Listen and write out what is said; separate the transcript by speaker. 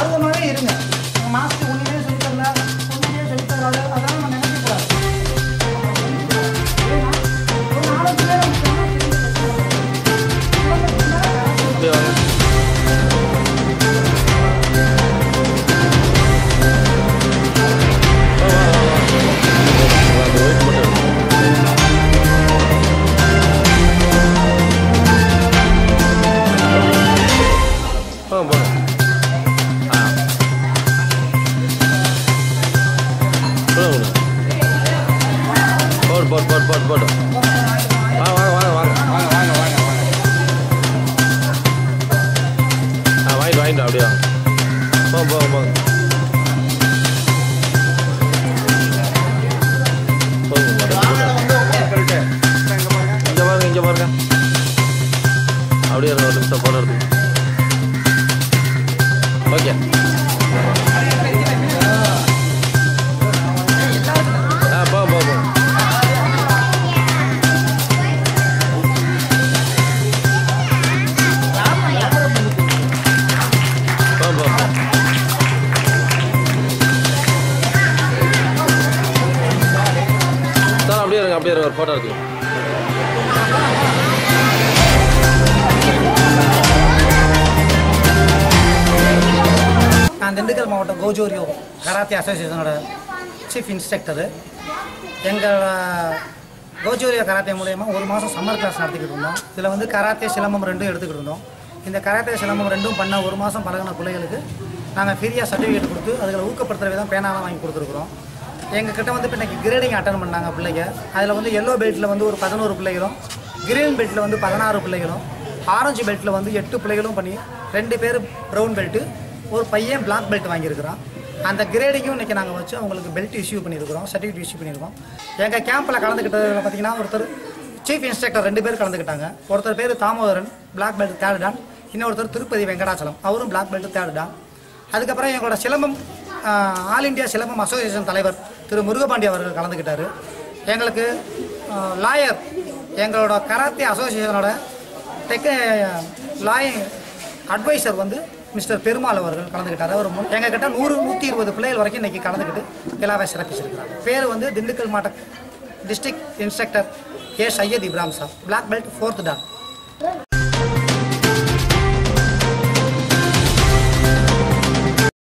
Speaker 1: ஆர்வமாகவே இருங்க மாஸ்டர் ஒன்றுமே சொல்லித்தரல ஒன்றுமே சொல்லித்தராது அதெல்லாம் நம்ம நினைக்கக்கூடாது ஏன்னா, ஒரு நாலஞ்சு பேர் அவங்க சொன்னா தெரிஞ்சு
Speaker 2: அப்படியே வாங்க வா, வா, வா, வா. வா, அந்த weight மட்டும் எடு. போங்க, போங்க. ஆ. கொடுங்க, கொடுங்க. போடு போடு போடு போடு போடு வாங்க வாங்க வாங்க வாங்க
Speaker 3: வாங்க வாங்க வாங்க வாங்க
Speaker 2: ஆ வாங்கிட்டு வாங்கிட்டு அப்படியே வாங்க போங்க போங்க போங்க போங்க
Speaker 3: சொல்லிட்டு இங்க பாருங்க
Speaker 2: இங்கே பாருங்க இங்கே பாருங்க அப்படியே இருங்க ஒரு நிமிஷம் போன எடுத்து ஓகே ஆ போ போ போ போ போ போ சார் அப்படியே இருங்க அப்படியே இருங்க ஒரு ஃபோட்டோ எடுத்து
Speaker 1: நான் திண்டுக்கல் மாவட்டம் கோஜோரியோ கராத்தே அசோசியேஷனோட சீஃப் இன்ஸ்ட்ரக்டரு எங்கள் கோஜோரியோ கராத்தே மூலயமா ஒரு மாதம் சம்மர் கிளாஸ் நடத்திக்கிட்டு இருந்தோம் இதில் வந்து கராத்தே சிலம்பம் ரெண்டும் எடுத்துக்கிட்டு இருந்தோம் இந்த கராத்தே சிலம்பம் ரெண்டும் பண்ண ஒரு மாதம் பழகின பிள்ளைகளுக்கு நாங்கள் ஃப்ரீயாக சர்டிஃபிகேட் கொடுத்து அதுகளை ஊக்கப்படுத்துகிற விதம் பேனாலாம் வாங்கி கொடுத்துருக்குறோம் எங்கள் கிட்ட வந்து இப்போ இன்னைக்கு கிரேடிங் அட்டன் பண்ணாங்க பிள்ளைங்க அதில் வந்து எல்லோ பெல்ட்டில் வந்து ஒரு பதினோரு பிள்ளைகளும் கிரீன் பெல்ட்டில் வந்து பதினாறு பிள்ளைகளும் ஆரஞ்சு பெல்ட்டில் வந்து எட்டு பிள்ளைகளும் பண்ணி ரெண்டு பேர் ப்ரௌன் பெல்ட்டு ஒரு பையன் பிளாக் பெல்ட் வாங்கியிருக்கிறான் அந்த கிரேடிங்கும் இன்றைக்கி நாங்கள் வச்சு அவங்களுக்கு பெல்ட் இஷ்யூ பண்ணியிருக்கிறோம் சர்டிஃபிகேட் இஷ்யூ பண்ணியிருக்கோம் எங்கள் கேம்பில் கலந்துக்கிட்டதில் பார்த்தீங்கன்னா ஒருத்தர் சீஃப் இன்ஸ்ட்ரக்டர் ரெண்டு பேர் கலந்துக்கிட்டாங்க ஒருத்தர் பேர் Damodaran black belt third dan இன்னொருத்தர் திருப்பதி வெங்கடாச்சலம் அவரும் பிளாக் பெல்ட் தேர்ட் டான் அதுக்கப்புறம் எங்களோட silambam ah, all India silambam association தலைவர் திரு முருகபாண்டி அவர்கள் கலந்துக்கிட்டாரு எங்களுக்கு லாயர் எங்களோட கராத்தே அசோசியேஷனோட டெக் லாய் அட்வைசர் வந்து மிஸ்டர் பெருமாள் அவர்கள் கலந்துக்கிட்டார் அவர் முன் எங்கள் கிட்ட நூறு நூற்றி இருபது பிள்ளைகள் வரைக்கும் இன்றைக்கி கலந்துக்கிட்டு விழாவை சிறப்பிச்சிருக்கிறாங்க பேர் வந்து திண்டுக்கல் மாவட்ட district instructor A Syed Ibrahim sir black belt fourth Don